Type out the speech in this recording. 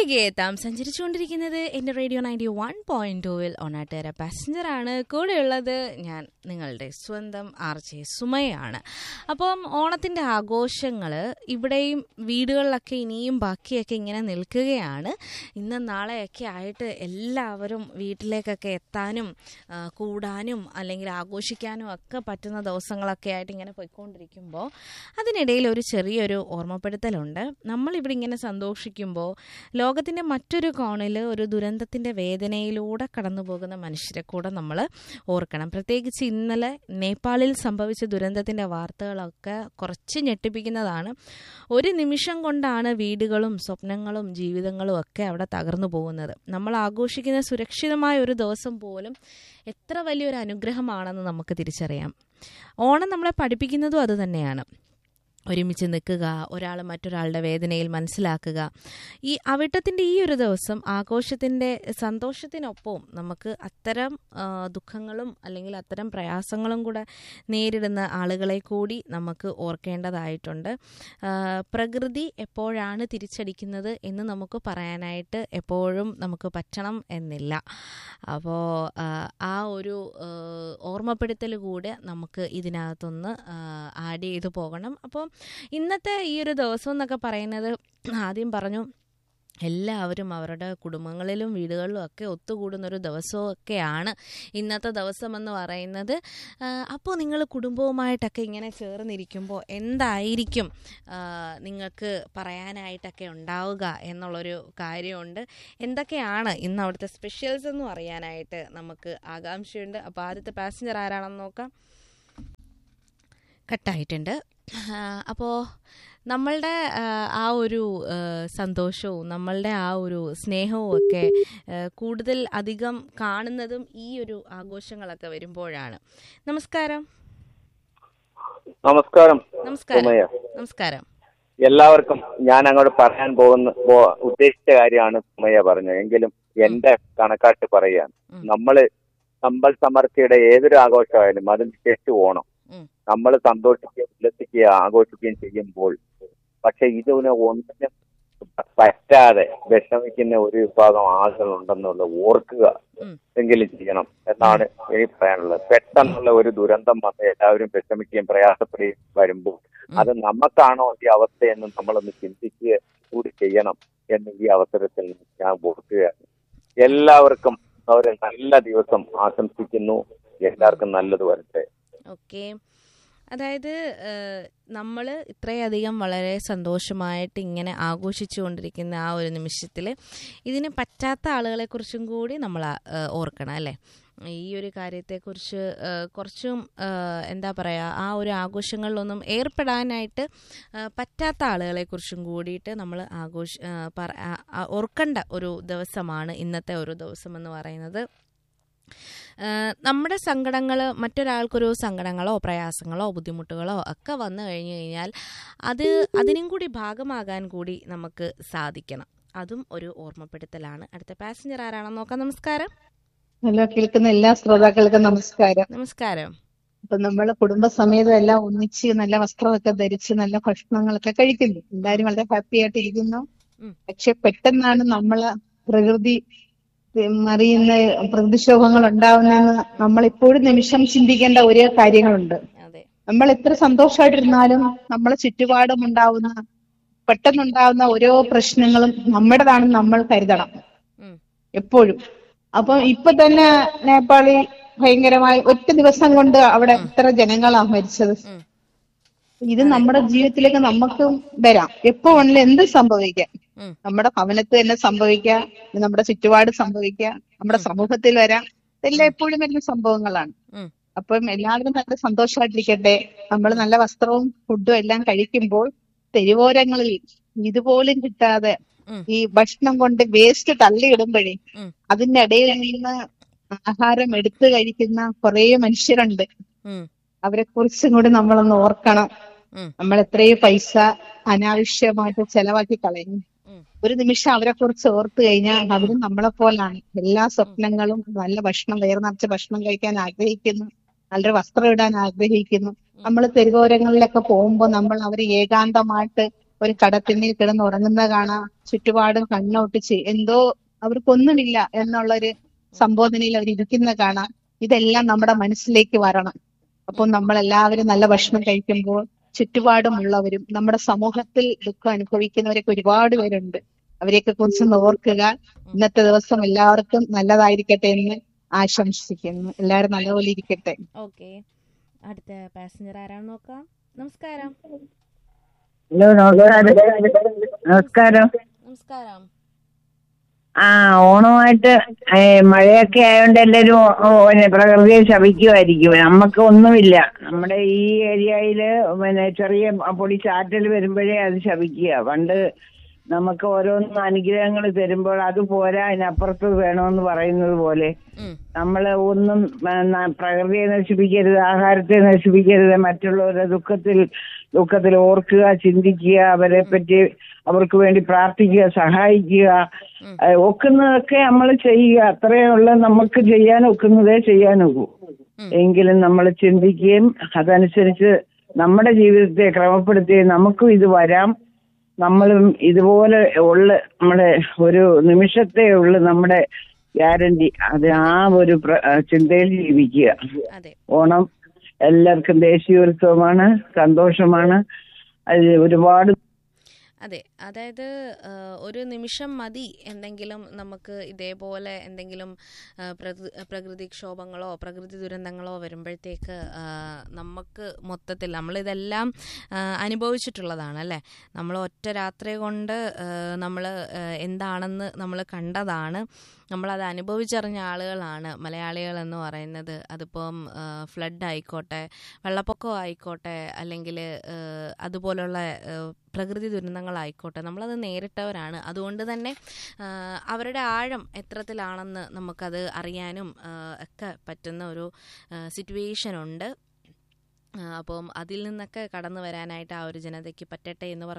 തിരികെ എത്താം സഞ്ചരിച്ചുകൊണ്ടിരിക്കുന്നത് എൻ്റെ റേഡിയോ നയൻറ്റി വൺ പോയിന്റ് ടൂവിൽ ഒണാട്ടുകര പാസഞ്ചറാണ് കൂടെയുള്ളത് ഞാൻ നിങ്ങളുടെ സ്വന്തം ആർ ജെ സുമയാണ് അപ്പം ഓണത്തിൻ്റെ ആഘോഷങ്ങൾ ഇവിടെയും വീടുകളിലൊക്കെ ഇനിയും ബാക്കിയൊക്കെ ഇങ്ങനെ നിൽക്കുകയാണ് ഇന്നും നാളെയൊക്കെ ആയിട്ട് എല്ലാവരും വീട്ടിലേക്കൊക്കെ എത്താനും ആ, കൂടാനും അല്ലെങ്കിൽ ആഘോഷിക്കാനും ഒക്കെ പറ്റുന്ന ദിവസങ്ങളൊക്കെ ആയിട്ട് ഇങ്ങനെ പോയിക്കൊണ്ടിരിക്കുമ്പോൾ അതിനിടയിൽ ഒരു ചെറിയൊരു ഓർമ്മപ്പെടുത്തലുണ്ട് നമ്മളിവിടെ ഇങ്ങനെ സന്തോഷിക്കുമ്പോൾ ലോകത്തിൻ്റെ മറ്റൊരു കോണിൽ ഒരു ദുരന്തത്തിൻ്റെ വേദനയിലൂടെ കടന്നു പോകുന്ന മനുഷ്യരെ കൂടെ നമ്മൾ ഓർക്കണം പ്രത്യേകിച്ച് ഇന്നലെ നേപ്പാളിൽ സംഭവിച്ച ദുരന്തത്തിൻ്റെ വാർത്തകളൊക്കെ കുറച്ച് ഞെട്ടിപ്പിക്കുന്നതാണ് ഒരു നിമിഷം കൊണ്ടാണ് വീടുകളും സ്വപ്നങ്ങളും ജീവിതങ്ങളും ഒക്കെ അവിടെ തകർന്നു പോകുന്നത് നമ്മൾ ആഘോഷിക്കുന്ന സുരക്ഷിതമായ ഒരു ദിവസം പോലും എത്ര വലിയൊരു അനുഗ്രഹമാണെന്ന് നമുക്ക് തിരിച്ചറിയാം ഓണം നമ്മളെ പഠിപ്പിക്കുന്നതും അത് തന്നെയാണ് ഒരുമിച്ച് നിൽക്കുക ഒരാൾ മറ്റൊരാളുടെ വേദനയിൽ മനസ്സിലാക്കുക ഈ അവിട്ടത്തിൻ്റെ ഈ ഒരു ദിവസം ആഘോഷത്തിൻ്റെ സന്തോഷത്തിനൊപ്പം നമുക്ക് അത്തരം ആ, ദുഃഖങ്ങളും അല്ലെങ്കിൽ അത്തരം പ്രയാസങ്ങളും കൂടെ നേരിടുന്ന ആളുകളെ കൂടി നമുക്ക് ഓർക്കേണ്ടതായിട്ടുണ്ട് ആ, പ്രകൃതി എപ്പോഴാണ് തിരിച്ചടിക്കുന്നത് എന്ന് നമുക്ക് പറയാനായിട്ട് എപ്പോഴും നമുക്ക് പറ്റണം എന്നില്ല അപ്പോൾ ആ ഒരു ആ, ഓർമ്മപ്പെടുത്തൽ കൂടെ നമുക്ക് ഇതിനകത്തൊന്ന് ആഡ് ചെയ്തു പോകണം അപ്പോൾ ഇന്നത്തെ ഈ ഒരു ദിവസം എന്നൊക്കെ പറയുന്നത് ആദ്യം പറഞ്ഞു എല്ലാവരും അവരുടെ കുടുംബങ്ങളിലും വീടുകളിലും ഒക്കെ ഒത്തുകൂടുന്ന ഒരു ദിവസമൊക്കെയാണ് ഇന്നത്തെ ദിവസം എന്ന് പറയുന്നത് അപ്പോൾ നിങ്ങൾ കുടുംബവുമായിട്ടൊക്കെ ഇങ്ങനെ ചേർന്നിരിക്കുമ്പോൾ എന്തായിരിക്കും ആ, നിങ്ങൾക്ക് പറയാനായിട്ടൊക്കെ ഉണ്ടാവുക എന്നുള്ളൊരു കാര്യമുണ്ട് എന്തൊക്കെയാണ് ഇന്ന് അവിടുത്തെ സ്പെഷ്യൽസ് എന്നും അറിയാനായിട്ട് നമുക്ക് ആകാംക്ഷയുണ്ട് അപ്പോൾ ആദ്യത്തെ പാസഞ്ചർ ആരാണെന്ന് നോക്കാം കട്ടായിട്ടുണ്ട് അപ്പോൾ നമ്മളുടെ ആ, ആ ഒരു ആ, സന്തോഷവും നമ്മളുടെ ആ ഒരു സ്നേഹവും ഒക്കെ ആ, കൂടുതൽ അധികം കാണുന്നതും ഈ ഒരു ആഘോഷങ്ങളൊക്കെ വരുമ്പോഴാണ് നമസ്കാരം നമസ്കാരം നമസ്കാരം സുമയ്യ നമസ്കാരം എല്ലാവർക്കും ഞാൻ അങ്ങോട്ട് പറയാൻ പോകുന്ന പോ- ഉദ്ദേശിച്ച കാര്യമാണ് സുമയ്യ പറഞ്ഞത് എങ്കിലും എന്റെ കണക്കാട്ട് പറയുകയാണ് ഉം. നമ്മള് സമ്പൽ സമൃദ്ധിയുടെ ഏതൊരു ആഘോഷമായാലും അതിന് ശേഷം ഓണം ഉം. നമ്മൾ സന്തോഷിക്കുകയും ഉല്ലസിക്കുകയും ആഘോഷിക്കുകയും ചെയ്യുമ്പോൾ പക്ഷെ ഇതിന് ഒന്നിനും പറ്റാതെ വിഷമിക്കുന്ന ഒരു വിഭാഗം ആളുകളുണ്ടെന്നുള്ളത് ഓർക്കുക ഉം. എങ്കിലും ചെയ്യണം എന്നാണ് എനിക്ക് പറയാനുള്ളത് പെട്ടെന്നുള്ള ഒരു ദുരന്തം വന്ന് എല്ലാവരും വിഷമിക്കുകയും പ്രയാസപ്പെടുകയും വരുമ്പോൾ അത് നമുക്കാണോ ഈ അവസ്ഥയെന്ന് നമ്മളൊന്ന് ചിന്തിക്കുക കൂടി ചെയ്യണം എന്ന് ഈ അവസരത്തിൽ ഞാൻ ഓർക്കുകയാണ് എല്ലാവർക്കും ഒരു നല്ല ദിവസം ആശംസിക്കുന്നു എല്ലാവർക്കും നല്ലത് വരട്ടെ ഓക്കെ അതായത് നമ്മൾ ഇത്രയധികം വളരെ സന്തോഷമായിട്ട് ഇങ്ങനെ ആഘോഷിച്ചുകൊണ്ടിരിക്കുന്ന ആ ഒരു നിമിഷത്തിൽ ഇതിന് പറ്റാത്ത ആളുകളെക്കുറിച്ചും കൂടി നമ്മൾ ഓർക്കണം അല്ലേ ഈ ഒരു കാര്യത്തെക്കുറിച്ച് ആ, കുറച്ചും ആ, എന്താ പറയുക ആ ഒരു ആഘോഷങ്ങളിലൊന്നും ഏർപ്പെടാനായിട്ട് ആ, പറ്റാത്ത ആളുകളെക്കുറിച്ചും കൂടിയിട്ട് നമ്മൾ ആഘോഷ ആ, പറ- ആ, ആ, ഓർക്കേണ്ട ഒരു ദിവസമാണ് ഇന്നത്തെ ഒരു ദിവസം എന്ന് പറയുന്നത് ആഹ് നമ്മുടെ സങ്കടങ്ങൾ മറ്റൊരാൾക്കൊരു സങ്കടങ്ങളോ പ്രയാസങ്ങളോ ബുദ്ധിമുട്ടുകളോ ഒക്കെ വന്നു കഴിഞ്ഞു കഴിഞ്ഞാൽ അത് അതിനും കൂടി ഭാഗമാകാൻ കൂടി നമുക്ക് സാധിക്കണം അതും ഒരു ഓർമ്മപ്പെടുത്തലാണ് അടുത്ത പാസഞ്ചർ ആരാണെന്ന് നോക്കാം നമസ്കാരം ഹലോ കേൾക്കുന്ന എല്ലാ ശ്രോതാക്കൾക്കും നമസ്കാരം നമസ്കാരം അപ്പൊ നമ്മള് കുടുംബസമേതം എല്ലാം ഒന്നിച്ച് നല്ല വസ്ത്രമൊക്കെ ധരിച്ച് നല്ല ഭക്ഷണങ്ങളൊക്കെ കഴിക്കുന്നു എല്ലാരും വളരെ ഹാപ്പി ആയിട്ടിരിക്കുന്നു ഉം. പക്ഷെ പെട്ടെന്നാണ് നമ്മള് പ്രകൃതി ഉം, അറിയുന്ന പ്രതിക്ഷോഭങ്ങൾ ഉണ്ടാവുന്നതെന്ന് നമ്മൾ ഇപ്പോഴും നിമിഷം ചിന്തിക്കേണ്ട ഒരേ കാര്യങ്ങളുണ്ട് അതെ നമ്മൾ എത്ര സന്തോഷമായിട്ടിരുന്നാലും നമ്മളെ ചുറ്റുപാടും ഉണ്ടാവുന്ന പെട്ടെന്നുണ്ടാവുന്ന ഓരോ പ്രശ്നങ്ങളും നമ്മുടേതാണെന്ന് നമ്മൾ കരുതണം ഉം. എപ്പോഴും അപ്പൊ ഇപ്പൊ തന്നെ നേപ്പാളി ഭയങ്കരമായി ഒറ്റ ദിവസം കൊണ്ട് അവിടെ എത്ര ജനങ്ങളാ മരിച്ചത് ഉം. ഇത് നമ്മുടെ ജീവിതത്തിലേക്ക് നമുക്കും വരാം എപ്പോ വേണമെങ്കിലും എന്ത് സംഭവിക്കാം ഉം. നമ്മുടെ ഭവനത്ത് തന്നെ സംഭവിക്കാം ഇത് നമ്മുടെ ചുറ്റുപാട് സംഭവിക്കാം നമ്മുടെ സമൂഹത്തിൽ വരാം ഇതെല്ലാം എപ്പോഴും വരുന്ന സംഭവങ്ങളാണ് ഉം. അപ്പം എല്ലാവരും നല്ല സന്തോഷമായിട്ടിരിക്കട്ടെ നമ്മൾ നല്ല വസ്ത്രവും ഫുഡും എല്ലാം കഴിക്കുമ്പോൾ തെരുവോരങ്ങളിൽ ഇതുപോലും കിട്ടാതെ ഉം. ഈ ഭക്ഷണം കൊണ്ട് വേസ്റ്റ് തള്ളിയിടുമ്പോഴേ ഉം. അതിന്റെ ഇടയിൽ നിന്ന് ആഹാരം എടുത്തു കഴിക്കുന്ന കുറേ മനുഷ്യരുണ്ട് ഉം. അവരെ കുറിച്ചും കൂടി നമ്മളൊന്ന് ഓർക്കണം ഉം. നമ്മൾ എത്രയോ പൈസ അനാവശ്യമായിട്ട് ചെലവാക്കി കളയുന്നു ഉം. ഒരു നിമിഷം അവരെ കുറിച്ച് ഓർത്തു കഴിഞ്ഞാൽ അവരും നമ്മളെ പോലാണ് എല്ലാ സ്വപ്നങ്ങളും നല്ല ഭക്ഷണം വയർ നിറച്ച ഭക്ഷണം കഴിക്കാൻ ആഗ്രഹിക്കുന്നു നല്ലൊരു വസ്ത്രം ഇടാൻ ആഗ്രഹിക്കുന്നു നമ്മൾ തെരുവോരങ്ങളിലൊക്കെ പോകുമ്പോൾ നമ്മൾ അവരെ ഏകാന്തമായിട്ട് ഒരു കടത്തിണ്ണിൽ കിടന്ന് ഉറങ്ങുന്ന കാണാം ചുറ്റുപാടും കണ്ണൊട്ടിച്ച് എന്തോ അവർക്കൊന്നുമില്ല എന്നുള്ളൊരു സംബോധനയിൽ അവർ ഇരിക്കുന്ന കാണാം ഇതെല്ലാം നമ്മുടെ മനസ്സിലേക്ക് വരണം അപ്പോൾ നമ്മൾ എല്ലാവരും നല്ല ഭക്ഷണം കഴിക്കുമ്പോൾ ചുറ്റുപാടുമുള്ളവരും നമ്മുടെ സമൂഹത്തിൽ ദുഃഖം അനുഭവിക്കുന്നവരൊക്കെ ഒരുപാട് പേരുണ്ട് അവരെയൊക്കെ കുറിച്ച് ഓർക്കുക ഇന്നത്തെ ദിവസം എല്ലാവർക്കും നല്ലതായിരിക്കട്ടെ എന്ന് ആശംസിക്കുന്നു എല്ലാവരും നല്ലപോലെ ഇരിക്കട്ടെ ഓക്കെ അടുത്ത പാസഞ്ചർ ആരാണ് നോക്കാം നമസ്കാരം ഹലോ നമസ്കാരം നമസ്കാരം നമസ്കാരം ആ ഓണമായിട്ട് ഏ, മഴയൊക്കെ ആയതുകൊണ്ട് എല്ലാവരും ഓ- ഓ, പിന്നെ പ്രകൃതിയെ ശപിക്കുമായിരിക്കും നമുക്ക് ഒന്നുമില്ല നമ്മുടെ ഈ ഏരിയയില് പിന്നെ ചെറിയ പൊടി ചാറ്റൽ വരുമ്പോഴേ അത് ശപിക്കുക പണ്ട് നമുക്ക് ഓരോന്നും അനുഗ്രഹങ്ങൾ തരുമ്പോൾ അത് പോരാ അതിനപ്പുറത്ത് വേണമെന്ന് പറയുന്നത് പോലെ ഉം, നമ്മൾ ഒന്നും ആ, ന- പ്രകൃതിയെ നശിപ്പിക്കരുത് ആഹാരത്തെ നശിപ്പിക്കരുത് മറ്റുള്ളവരുടെ ദുഃഖത്തിൽ ദുഃഖത്തിൽ ഓർക്കുക ചിന്തിക്കുക അവരെ പറ്റി അവർക്ക് വേണ്ടി പ്രാർത്ഥിക്കുക സഹായിക്കുക ഉം. ആ, ഒക്കുന്നതൊക്കെ നമ്മൾ ചെയ്യുക അത്രയുള്ള നമുക്ക് ചെയ്യാൻ ഒക്കുന്നതേ ചെയ്യാനൊക്കൂ ഉം. എങ്കിലും നമ്മൾ ചിന്തിക്കുകയും അതനുസരിച്ച് നമ്മുടെ ജീവിതത്തെ ക്രമപ്പെടുത്തി നമുക്കും ഇത് വരാം നമ്മളും ഇതുപോലെ ഉള്ള നമ്മുടെ ഒരു നിമിഷത്തെ ഉള്ളു നമ്മുടെ ഗ്യാരണ്ടി അത് ആ ഒരു പ്ര- ആ ചിന്തയിൽ ജീവിക്കുക അതെ ഓണം എല്ലാവർക്കും ദേശീയോത്സവമാണ് സന്തോഷമാണ് അത് ഒരുപാട് അതെ അതായത് ആ, ഒരു നിമിഷം മതി എന്തെങ്കിലും നമുക്ക് ഇതേപോലെ എന്തെങ്കിലും ആ, പ്രകൃ- പ്രകൃതിക്ഷോഭങ്ങളോ പ്രകൃതി ദുരന്തങ്ങളോ വരുമ്പോഴത്തേക്ക് ആ, നമുക്ക് മൊത്തത്തിൽ നമ്മളിതെല്ലാം ആ, അനുഭവിച്ചിട്ടുള്ളതാണ് അല്ലേ നമ്മൾ ഒറ്റ രാത്രി കൊണ്ട് നമ്മൾ എന്താണെന്ന് നമ്മൾ കണ്ടതാണ് നമ്മളത് അനുഭവിച്ചറിഞ്ഞ ആളുകളാണ് മലയാളികൾ എന്ന് പറയുന്നത് അതിപ്പം ഫ്ലഡ് ആയിക്കോട്ടെ വെള്ളപ്പൊക്കം ആയിക്കോട്ടെ അല്ലെങ്കിൽ അതുപോലുള്ള ആ, പ്രകൃതി ദുരന്തങ്ങളായിക്കോട്ടെ നമ്മളത് നേരിട്ടവരാണ് അതുകൊണ്ട് തന്നെ ആ, അവരുടെ ആഴം എത്രത്തിലാണെന്ന് നമുക്കത് അറിയാനും ആ, ഒക്കെ പറ്റുന്ന ഒരു സിറ്റുവേഷൻ ഉണ്ട് ആ, അപ്പം അതിൽ നിന്നൊക്കെ കടന്നു വരാനായിട്ട് ആ ഒരു ജനതയ്ക്ക് പറ്റട്ടെ എന്ന് പറഞ്ഞ്